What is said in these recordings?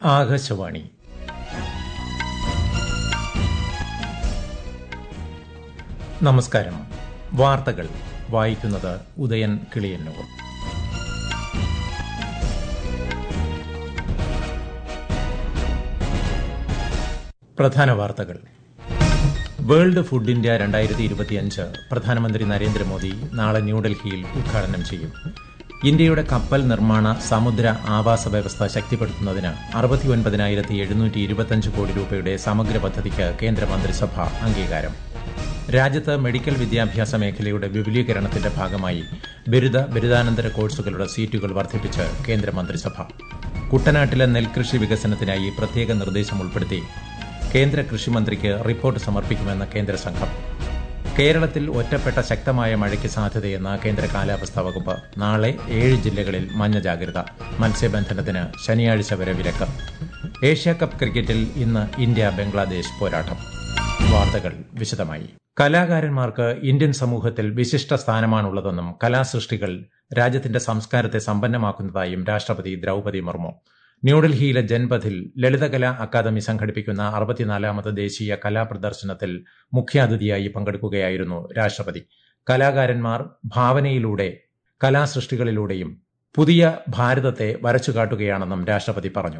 ആകാശവാണി നമസ്കാരം വാർത്തകൾ വായിക്കുന്നത് ഉദയൻ കിളിയന്നൂർ പ്രധാന വാർത്തകൾ വേൾഡ് ഫുഡ് ഇന്ത്യ രണ്ടായിരത്തി ഇരുപത്തിയഞ്ച് പ്രധാനമന്ത്രി നരേന്ദ്രമോദി നാളെ ന്യൂഡൽഹിയിൽ ഉദ്ഘാടനം ചെയ്യും ഇന്ത്യയുടെ കപ്പൽ നിർമ്മാണ സമുദ്ര ആവാസ വ്യവസ്ഥ ശക്തിപ്പെടുത്തുന്നതിന് അറുപത്തിയൊൻപതിനായിരത്തി എഴുന്നൂറ്റി ഇരുപത്തിയഞ്ച് കോടി രൂപയുടെ സമഗ്ര പദ്ധതിക്ക് കേന്ദ്രമന്ത്രിസഭ അംഗീകാരം രാജ്യത്ത് മെഡിക്കൽ വിദ്യാഭ്യാസ മേഖലയുടെ വിപുലീകരണത്തിന്റെ ഭാഗമായി ബിരുദ ബിരുദാനന്തര കോഴ്സുകളുടെ സീറ്റുകൾ വർദ്ധിപ്പിച്ച് കേന്ദ്രമന്ത്രിസഭ കുട്ടനാട്ടിലെ നെൽകൃഷി വികസനത്തിനായി പ്രത്യേക നിർദ്ദേശം ഉൾപ്പെടുത്തി കേന്ദ്ര കൃഷിമന്ത്രിക്ക് റിപ്പോർട്ട് സമർപ്പിക്കുമെന്ന കേന്ദ്ര സംഘം കേരളത്തിൽ ഒറ്റപ്പെട്ട ശക്തമായ മഴയ്ക്ക് സാധ്യതയെന്ന കേന്ദ്ര കാലാവസ്ഥാ വകുപ്പ് നാളെ ഏഴ് ജില്ലകളിൽ മഞ്ഞ ജാഗ്രത മത്സ്യബന്ധനത്തിന് ശനിയാഴ്ച വരെ വിലക്ക് ഏഷ്യാകപ്പ് ക്രിക്കറ്റിൽ ഇന്ന് ഇന്ത്യ ബംഗ്ലാദേശ് പോരാട്ടം വാർത്തകൾ വിശദമായി കലാകാരന്മാർക്ക് ഇന്ത്യൻ സമൂഹത്തിൽ വിശിഷ്ട സ്ഥാനമാണുള്ളതെന്നും കലാസൃഷ്ടികൾ രാജ്യത്തിന്റെ സംസ്കാരത്തെ സമ്പന്നമാക്കുന്നതായും രാഷ്ട്രപതി ദ്രൌപതി മുർമു ന്യൂഡൽഹിയിലെ ജൻപഥിൽ ലളിതകലാ അക്കാദമി സംഘടിപ്പിക്കുന്ന അറുപത്തിനാലാമത് ദേശീയ കലാപ്രദർശനത്തിൽ മുഖ്യാതിഥിയായി പങ്കെടുക്കുകയായിരുന്നു രാഷ്ട്രപതി കലാകാരന്മാർ ഭാവനയിലൂടെ കലാസൃഷ്ടികളിലൂടെയും പുതിയ ഭാരതത്തെ വരച്ചുകാട്ടുകയാണെന്നും രാഷ്ട്രപതി പറഞ്ഞു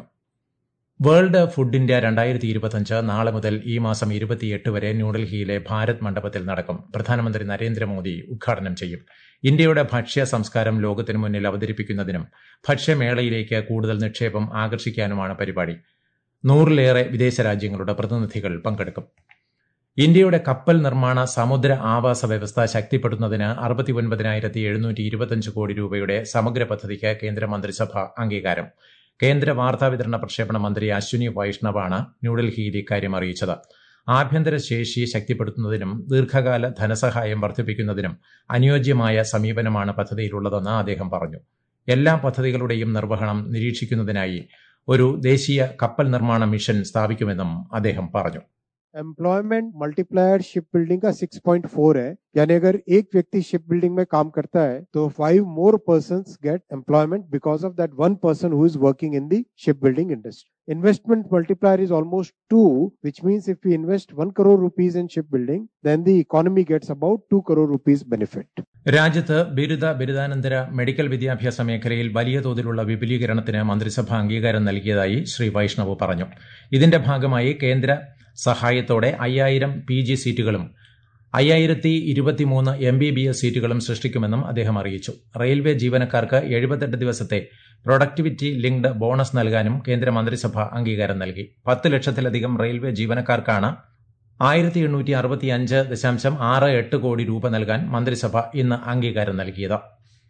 വേൾഡ് ഫുഡ് ഇന്ത്യ രണ്ടായിരത്തി ഇരുപത്തിയഞ്ച് നാളെ മുതൽ ഈ മാസം ഇരുപത്തിയെട്ട് വരെ ന്യൂഡൽഹിയിലെ ഭാരത് മണ്ഡപത്തിൽ നടക്കും പ്രധാനമന്ത്രി നരേന്ദ്രമോദി ഉദ്ഘാടനം ചെയ്യും ഇന്ത്യയുടെ ഭക്ഷ്യ സംസ്കാരം ലോകത്തിനു മുന്നിൽ അവതരിപ്പിക്കുന്നതിനും ഭക്ഷ്യമേളയിലേക്ക് കൂടുതൽ നിക്ഷേപം ആകർഷിക്കാനുമാണ് പരിപാടി നൂറിലേറെ വിദേശ രാജ്യങ്ങളുടെ പ്രതിനിധികൾ പങ്കെടുക്കും ഇന്ത്യയുടെ കപ്പൽ നിർമ്മാണ സമുദ്ര ആവാസ വ്യവസ്ഥ ശക്തിപ്പെടുത്തുന്നതിന് അറുപത്തിയൊൻപതിനായിരത്തി എഴുന്നൂറ്റി ഇരുപത്തിയഞ്ച് കോടി രൂപയുടെ സമഗ്ര പദ്ധതിക്ക് കേന്ദ്രമന്ത്രിസഭ അംഗീകാരം കേന്ദ്ര വാർത്താവിതരണ പ്രക്ഷേപണ മന്ത്രി അശ്വിനി വൈഷ്ണവാണ് ന്യൂഡൽഹിയിൽ ഇക്കാര്യം അറിയിച്ചത് ആഭ്യന്തര ശേഷി ശക്തിപ്പെടുത്തുന്നതിനും ദീർഘകാല ധനസഹായം വർദ്ധിപ്പിക്കുന്നതിനും അനുയോജ്യമായ സമീപനമാണ് പദ്ധതിയിലുള്ളതെന്ന് അദ്ദേഹം പറഞ്ഞു എല്ലാ പദ്ധതികളുടെയും നിർവഹണം നിരീക്ഷിക്കുന്നതിനായി ഒരു ദേശീയ കപ്പൽ നിർമ്മാണ മിഷൻ സ്ഥാപിക്കുമെന്നും അദ്ദേഹം പറഞ്ഞു एम्प्लॉयमेंट मल्टीप्लायर शिप बिल्डिंग का 6.4 है यानी अगर एक व्यक्ति शिप बिल्डिंग में काम करता है तो five more person get employment because of that one person who is working in the ship building industry investment multiplier is almost 2 which means if we invest 1 crore rupees in shipbuilding then the economy gets about 2 crore rupees benefit രാജ്യത്ത് ബിരുദ ബിരുദാനന്തര medical വിദ്യാഭ്യാസ മേഖലയിൽ വലിയ തോതിലുള്ള വിപുലീകരണത്തിന് മന്ത്രിസഭ അംഗീകാരം നൽകിയതായി ശ്രീ വൈഷ്ണവ് പറഞ്ഞു ഇതിന്റെ ഭാഗമായി കേന്ദ്ര സഹായത്തോടെ അയ്യായിരം പി ജി സീറ്റുകളും അയ്യായിരത്തി ഇരുപത്തിമൂന്ന് എം ബി ബി എസ് സീറ്റുകളും സൃഷ്ടിക്കുമെന്നും അദ്ദേഹം അറിയിച്ചു റെയിൽവേ ജീവനക്കാർക്ക് എഴുപത്തെട്ട് ദിവസത്തെ പ്രൊഡക്ടിവിറ്റി ലിങ്ക്ഡ് ബോണസ് നൽകാനും കേന്ദ്ര മന്ത്രിസഭ അംഗീകാരം നൽകി പത്ത് ലക്ഷത്തിലധികം റെയിൽവേ ജീവനക്കാർക്കാണ് ആയിരത്തി എണ്ണൂറ്റി അറുപത്തിയഞ്ച് ദശാംശം ആറ് എട്ട് കോടി രൂപ നൽകാൻ മന്ത്രിസഭ ഇന്ന് അംഗീകാരം നൽകിയത്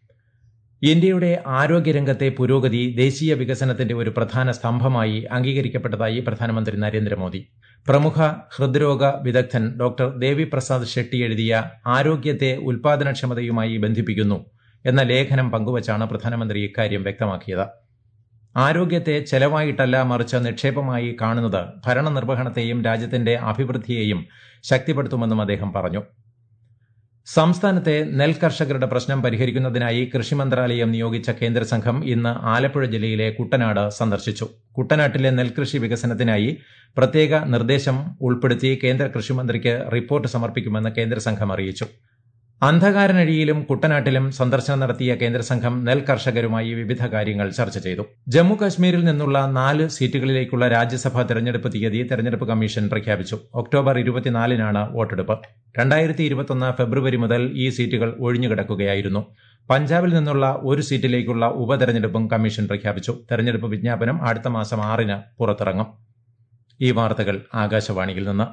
ഇന്ത്യയുടെ ആരോഗ്യരംഗത്തെ പുരോഗതി ദേശീയ വികസനത്തിന്റെ ഒരു പ്രധാന സ്തംഭമായി അംഗീകരിക്കപ്പെട്ടതായി പ്രധാനമന്ത്രി നരേന്ദ്രമോദി പ്രമുഖ ഹൃദ്രോഗ വിദഗ്ധൻ ഡോക്ടർ ദേവി പ്രസാദ് ഷെട്ടി എഴുതിയ ആരോഗ്യത്തെ ഉൽപാദനക്ഷമതയുമായി ബന്ധിപ്പിക്കുന്നു എന്ന ലേഖനം പങ്കുവച്ചാണ് പ്രധാനമന്ത്രി ഇക്കാര്യം വ്യക്തമാക്കിയത് ആരോഗ്യത്തെ ചെലവായിട്ടല്ല മറിച്ച് നിക്ഷേപമായി കാണുന്നത് ഭരണനിർവഹണത്തെയും രാജ്യത്തിന്റെ അഭിവൃദ്ധിയെയും ശക്തിപ്പെടുത്തുമെന്നും അദ്ദേഹം പറഞ്ഞു സംസ്ഥാനത്തെ നെൽ കർഷകരുടെ പ്രശ്നം പരിഹരിക്കുന്നതിനായി കൃഷി മന്ത്രാലയം നിയോഗിച്ച കേന്ദ്ര സംഘം ഇന്ന് ആലപ്പുഴ ജില്ലയിലെ കുട്ടനാട് സന്ദർശിച്ചു കുട്ടനാട്ടിലെ നെൽകൃഷി വികസനത്തിനായി പ്രത്യേക നിർദ്ദേശം ഉൾപ്പെടുത്തി കേന്ദ്ര കൃഷിമന്ത്രിക്ക് റിപ്പോർട്ട് സമർപ്പിക്കുമെന്ന് കേന്ദ്ര സംഘം അറിയിച്ചു അന്ധകാരനഴിയിലും കുട്ടനാട്ടിലും സന്ദർശനം നടത്തിയ കേന്ദ്ര സംഘം നെൽ കർഷകരുമായി വിവിധ കാര്യങ്ങൾ ചർച്ച ചെയ്തു ജമ്മു കശ്മീരിൽ നിന്നുള്ള നാല് സീറ്റുകളിലേക്കുള്ള രാജ്യസഭാ തെരഞ്ഞെടുപ്പ് തീയതി തെരഞ്ഞെടുപ്പ് കമ്മീഷൻ പ്രഖ്യാപിച്ചു ഒക്ടോബർ ഇരുപത്തിനാലിനാണ് വോട്ടെടുപ്പ് രണ്ടായിരത്തി ഇരുപത്തൊന്ന് ഫെബ്രുവരി മുതൽ ഈ സീറ്റുകൾ ഒഴിഞ്ഞുകിടക്കുകയായിരുന്നു പഞ്ചാബിൽ നിന്നുള്ള ഒരു സീറ്റിലേക്കുള്ള ഉപതെരഞ്ഞെടുപ്പും കമ്മീഷൻ പ്രഖ്യാപിച്ചു തെരഞ്ഞെടുപ്പ് വിജ്ഞാപനം അടുത്ത മാസം ആറിന് പുറത്തിറങ്ങും ഈ വാർത്തകൾ ആകാശവാണിയിൽ നിന്ന്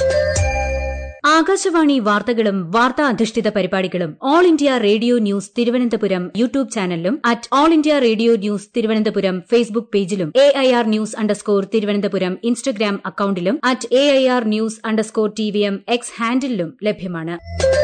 ആകാശവാണി വാർത്തകളും വാർത്താ അധിഷ്ഠിത പരിപാടികളും All India Radio news Thiruvananthapuram YouTube ചാനലിലും at All India Radio news Thiruvananthapuram Facebook പേജിലും A I R news underscore Thiruvananthapuram Instagram അക്കൌണ്ടിലും at A I R news underscore T V M X ഹാൻഡിലും ലഭ്യമാണ്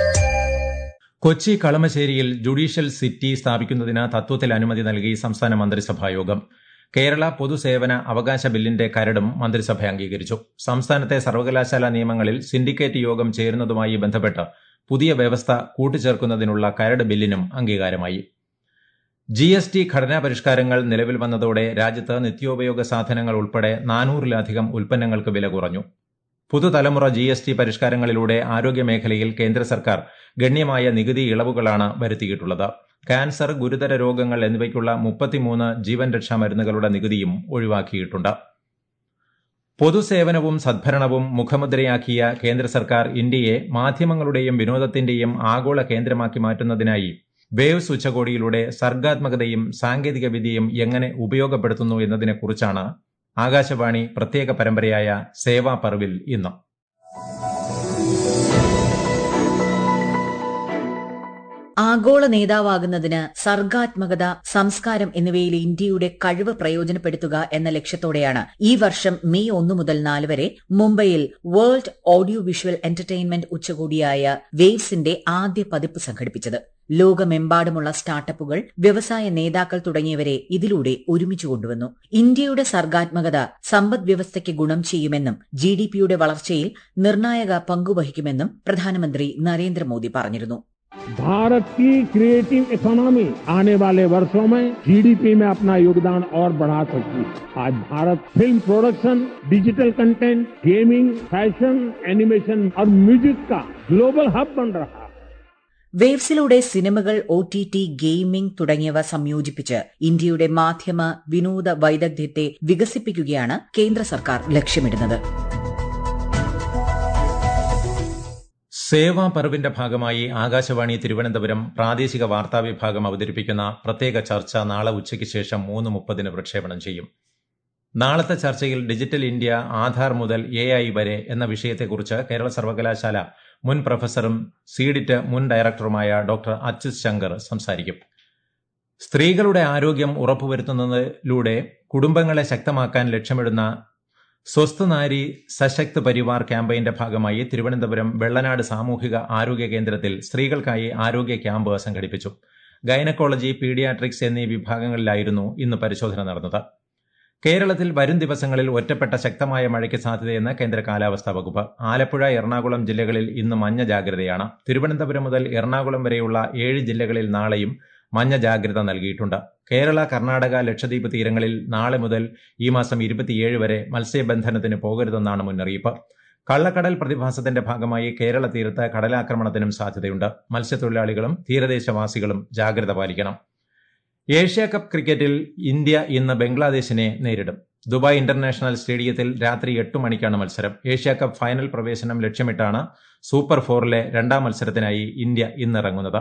കൊച്ചി കളമശ്ശേരിയിൽ ജുഡീഷ്യൽ സിറ്റി സ്ഥാപിക്കുന്നതിന് തത്വത്തിൽ അനുമതി നൽകി സംസ്ഥാന മന്ത്രിസഭായോഗം കേരള പൊതുസേവന അവകാശ ബില്ലിന്റെ കരടും മന്ത്രിസഭ അംഗീകരിച്ചു സംസ്ഥാനത്തെ സർവകലാശാല നിയമങ്ങളിൽ സിൻഡിക്കേറ്റ് യോഗം ചേരുന്നതുമായി ബന്ധപ്പെട്ട് പുതിയ വ്യവസ്ഥ കൂട്ടിച്ചേർക്കുന്നതിനുള്ള കരട് ബില്ലിനും അംഗീകാരമായി ജി എസ് ടി ഘടനാ പരിഷ്കാരങ്ങൾ നിലവിൽ വന്നതോടെ രാജ്യത്ത് നിത്യോപയോഗ സാധനങ്ങൾ ഉൾപ്പെടെ നാനൂറിലധികം ഉൽപ്പന്നങ്ങൾക്ക് വില കുറഞ്ഞു പുതുതലമുറ ജി എസ് ടി പരിഷ്കാരങ്ങളിലൂടെ ആരോഗ്യമേഖലയിൽ കേന്ദ്ര സർക്കാർ ഗണ്യമായ നികുതി ഇളവുകളാണ് വരുത്തിയിട്ടുള്ളത് ക്യാൻസർ ഗുരുതര രോഗങ്ങൾ എന്നിവയ്ക്കുള്ള മുപ്പത്തിമൂന്ന് ജീവൻ രക്ഷാ മരുന്നുകളുടെ നികുതിയും ഒഴിവാക്കിയിട്ടുണ്ട് പൊതുസേവനവും സദ്ഭരണവും മുഖമുദ്രയാക്കിയ കേന്ദ്ര സർക്കാർ ഇന്ത്യയെ മാധ്യമങ്ങളുടെയും വിനോദത്തിന്റെയും ആഗോള കേന്ദ്രമാക്കി മാറ്റുന്നതിനായി വേവ്സ് ഉച്ചകോടിയിലൂടെ സർഗാത്മകതയും സാങ്കേതികവിദ്യയും എങ്ങനെ ഉപയോഗപ്പെടുത്തുന്നു എന്നതിനെക്കുറിച്ചാണ് ആകാശവാണി പ്രത്യേക പരമ്പരയായ സേവാ പർവിൽ ഇന്ന് ആഗോള നേതാവാകുന്നതിന് സർഗാത്മകത സംസ്കാരം എന്നിവയിൽ ഇന്ത്യയുടെ കഴിവ് പ്രയോജനപ്പെടുത്തുക എന്ന ലക്ഷ്യത്തോടെയാണ് ഈ വർഷം മെയ് ഒന്നു മുതൽ നാല് വരെ മുംബൈയിൽ വേൾഡ് ഓഡിയോ വിഷ്വൽ എന്റർടൈൻമെന്റ് ഉച്ചകോടിയായ വേവ്സിന്റെ ആദ്യ പതിപ്പ് സംഘടിപ്പിച്ചത് ലോകമെമ്പാടുമുള്ള സ്റ്റാർട്ടപ്പുകൾ വ്യവസായ നേതാക്കൾ തുടങ്ങിയവരെ ഇതിലൂടെ ഒരുമിച്ച് കൊണ്ടുവന്നു ഇന്ത്യയുടെ സർഗാത്മകത സമ്പദ് വ്യവസ്ഥയ്ക്ക് ഗുണം ചെയ്യുമെന്നും ജി ഡി പിയുടെ വളർച്ചയിൽ നിർണായക പങ്കുവഹിക്കുമെന്നും പ്രധാനമന്ത്രി നരേന്ദ്രമോദി പറഞ്ഞിരുന്നു भारत की क्रिएटिव इकोनॉमी आने वाले वर्षों में जीडीपी में अपना योगदान और बढ़ा सकती है आज Bharat film production digital content gaming fashion animation और म्यूजिक का ग्लोबल हब बन रहा है വേവ്സിലൂടെ സിനിമകൾ ഒ ടി ടി ഗെയിമിംഗ് തുടങ്ങിയവ സംയോജിപ്പിച്ച് ഇന്ത്യയുടെ മാധ്യമ വിനോദ വൈദഗ്ധ്യത്തെ വികസിപ്പിക്കുകയാണ് കേന്ദ്ര സർക്കാർ ലക്ഷ്യമിടുന്നത് സേവാ പർവിന്റെ ഭാഗമായി ആകാശവാണി തിരുവനന്തപുരം പ്രാദേശിക വാർത്താ വിഭാഗം അവതരിപ്പിക്കുന്ന പ്രത്യേക ചർച്ച നാളെ ഉച്ചയ്ക്ക് ശേഷം മൂന്ന് മുപ്പതിന് പ്രക്ഷേപണം ചെയ്യും നാളത്തെ ചർച്ചയിൽ ഡിജിറ്റൽ ഇന്ത്യ ആധാർ മുതൽ എ ഐ വരെ എന്ന വിഷയത്തെക്കുറിച്ച് കേരള സർവകലാശാല മുൻ പ്രൊഫസറും സീഡിറ്റ് മുൻ ഡയറക്ടറുമായ ഡോക്ടർ അച്യുത് ശങ്കർ സംസാരിക്കും സ്ത്രീകളുടെ ആരോഗ്യം ഉറപ്പുവരുത്തുന്നതിലൂടെ കുടുംബങ്ങളെ ശക്തമാക്കാൻ ലക്ഷ്യമിടുന്ന സ്വസ്ഥ നാരി സശക്ത് പരിവാർ ക്യാമ്പയിന്റെ ഭാഗമായി തിരുവനന്തപുരം വെള്ളനാട് സാമൂഹിക ആരോഗ്യ കേന്ദ്രത്തിൽ സ്ത്രീകൾക്കായി ആരോഗ്യ ക്യാമ്പ് സംഘടിപ്പിച്ചു ഗൈനക്കോളജി പീഡിയാട്രിക്സ് എന്നീ വിഭാഗങ്ങളിലായിരുന്നു ഇന്ന് പരിശോധന നടന്നത് കേരളത്തിൽ വരും ദിവസങ്ങളിൽ ഒറ്റപ്പെട്ട ശക്തമായ മഴയ്ക്ക് സാധ്യതയെന്ന് കേന്ദ്ര കാലാവസ്ഥാ വകുപ്പ് ആലപ്പുഴ എറണാകുളം ജില്ലകളിൽ ഇന്ന് മഞ്ഞ ജാഗ്രതയാണ് തിരുവനന്തപുരം മുതൽ എറണാകുളം വരെയുള്ള ഏഴ് ജില്ലകളിൽ നാളെയും മഞ്ഞ ജാഗ്രത നൽകിയിട്ടുണ്ട് കേരള കർണാടക ലക്ഷദ്വീപ് തീരങ്ങളിൽ നാളെ മുതൽ ഈ മാസം ഇരുപത്തിയേഴ് വരെ മത്സ്യബന്ധനത്തിന് പോകരുതെന്നാണ് മുന്നറിയിപ്പ് കള്ളക്കടൽ പ്രതിഭാസത്തിന്റെ ഭാഗമായി കേരള തീരത്ത് കടലാക്രമണത്തിനും സാധ്യതയുണ്ട് മത്സ്യത്തൊഴിലാളികളും തീരദേശവാസികളും ജാഗ്രത പാലിക്കണം ഏഷ്യ കപ്പ് ക്രിക്കറ്റിൽ ഇന്ത്യ ഇന്ന് ബംഗ്ലാദേശിനെ നേരിടും ദുബായ് ഇന്റർനാഷണൽ സ്റ്റേഡിയത്തിൽ രാത്രി എട്ട് മണിക്കാണ് മത്സരം ഏഷ്യ കപ്പ് ഫൈനൽ പ്രവേശനം ലക്ഷ്യമിട്ടാണ് സൂപ്പർ ഫോറിലെ രണ്ടാം മത്സരത്തിനായി ഇന്ത്യ ഇന്നിറങ്ങുന്നത്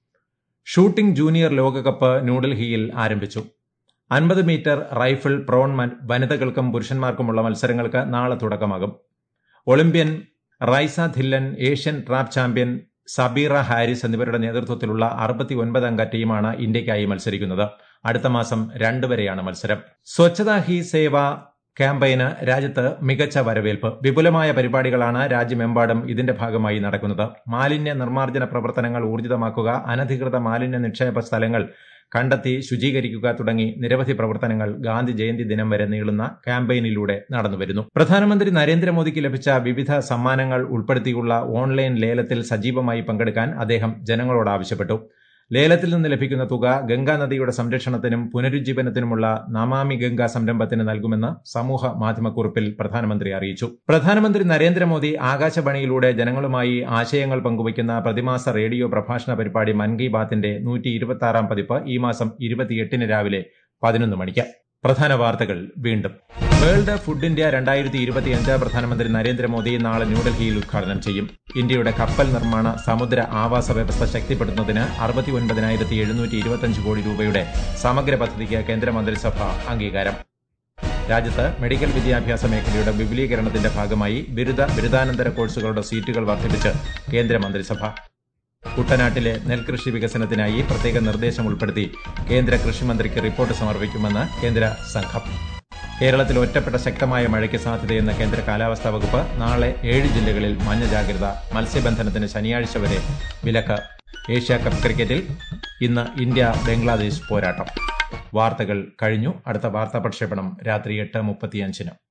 ഷൂട്ടിംഗ് ജൂനിയർ ലോകകപ്പ് ന്യൂഡൽഹിയിൽ ആരംഭിച്ചു അൻപത് മീറ്റർ റൈഫിൾ പ്രോൺ വനിതകൾക്കും പുരുഷന്മാർക്കുമുള്ള മത്സരങ്ങൾക്ക് നാളെ തുടക്കമാകും Olympian Raiza Dhillon Asian trap champion Sabeera Haris എന്നിവരുടെ നേതൃത്വത്തിലുള്ള അറുപത്തി ഒൻപതംഗ ടീമാണ് ഇന്ത്യയ്ക്കായി മത്സരിക്കുന്നത് അടുത്ത മാസം രണ്ട് വരെയാണ് മത്സരം സ്വച്ഛതാ ഹി സേവ ക്യാമ്പയിന് രാജ്യത്ത് മികച്ച വരവേൽപ്പ് വിപുലമായ പരിപാടികളാണ് രാജ്യമെമ്പാടും ഇതിന്റെ ഭാഗമായി നടക്കുന്നത് മാലിന്യ നിർമ്മാർജ്ജന പ്രവർത്തനങ്ങൾ ഊർജിതമാക്കുക അനധികൃത മാലിന്യ നിക്ഷേപ സ്ഥലങ്ങൾ കണ്ടെത്തി ശുചീകരിക്കുക തുടങ്ങി നിരവധി പ്രവർത്തനങ്ങൾ ഗാന്ധി ജയന്തി ദിനം വരെ നീളുന്ന ക്യാമ്പയിനിലൂടെ നടന്നുവരുന്നു പ്രധാനമന്ത്രി നരേന്ദ്രമോദിക്ക് ലഭിച്ച വിവിധ സമ്മാനങ്ങൾ ഉൾപ്പെടുത്തിയുള്ള ഓൺലൈൻ ലേലത്തിൽ സജീവമായി പങ്കെടുക്കാൻ അദ്ദേഹം ജനങ്ങളോട് ആവശ്യപ്പെട്ടു ലേലത്തിൽ നിന്ന് ലഭിക്കുന്ന തുക ഗംഗാ നദിയുടെ സംരക്ഷണത്തിനും പുനരുജ്ജീവനത്തിനുമുള്ള നമാമി ഗംഗ സംരംഭത്തിന് നൽകുമെന്ന് സമൂഹ മാധ്യമക്കുറിപ്പിൽ പ്രധാനമന്ത്രി അറിയിച്ചു പ്രധാനമന്ത്രി നരേന്ദ്രമോദി ആകാശവാണിയിലൂടെ ജനങ്ങളുമായി ആശയങ്ങൾ പങ്കുവയ്ക്കുന്ന പ്രതിമാസ റേഡിയോ പ്രഭാഷണ പരിപാടി മൻ കി ബാത്തിന്റെ നൂറ്റി ഇരുപത്തി പതിപ്പ് ഈ മാസം ഇരുപത്തിയെട്ടിന് രാവിലെ പതിനൊന്ന് മണിക്ക് പ്രധാന വാർത്തകൾ വീണ്ടും വേൾഡ് ഫുഡ് ഇന്ത്യ രണ്ടായിരത്തി ഇരുപത്തിയഞ്ച് പ്രധാനമന്ത്രി നരേന്ദ്രമോദി നാളെ ന്യൂഡൽഹിയിൽ ഉദ്ഘാടനം ചെയ്യും ഇന്ത്യയുടെ കപ്പൽ നിർമ്മാണ സമുദ്ര ആവാസ വ്യവസ്ഥ ശക്തിപ്പെടുത്തുന്നതിന് അറുപത്തി ഒൻപതിനായിരത്തി എഴുന്നൂറ്റി ഇരുപത്തിയഞ്ച് കോടി രൂപയുടെ സമഗ്ര പദ്ധതിക്ക് കേന്ദ്രമന്ത്രിസഭ അംഗീകാരം രാജ്യത്ത് മെഡിക്കൽ വിദ്യാഭ്യാസ മേഖലയുടെ വിപുലീകരണത്തിന്റെ ഭാഗമായി ബിരുദ ബിരുദാനന്തര കോഴ്സുകളുടെ സീറ്റുകൾ വർദ്ധിപ്പിച്ച് കേന്ദ്രമന്ത്രിസഭ കുട്ടനാട്ടിലെ നെൽകൃഷി വികസനത്തിനായി പ്രത്യേക നിർദ്ദേശം ഉൾപ്പെടുത്തി കേന്ദ്ര കൃഷിമന്ത്രിക്ക് റിപ്പോർട്ട് സമർപ്പിക്കുമെന്ന് കേന്ദ്ര സംഘം കേരളത്തിൽ ഒറ്റപ്പെട്ട ശക്തമായ മഴയ്ക്ക് സാധ്യതയെന്ന കേന്ദ്ര കാലാവസ്ഥാ വകുപ്പ് നാളെ ഏഴ് ജില്ലകളിൽ മഞ്ഞ ജാഗ്രത മത്സ്യബന്ധനത്തിന് ശനിയാഴ്ച വരെ വിലക്ക് ഏഷ്യ കപ്പ് ക്രിക്കറ്റിൽ ഇന്ന് ഇന്ത്യ ബംഗ്ലാദേശ് പോരാട്ടം വാർത്തകൾ കഴിഞ്ഞു അടുത്ത വാർത്താ പ്രക്ഷേപണം രാത്രി എട്ട് മുപ്പത്തിയഞ്ചിന്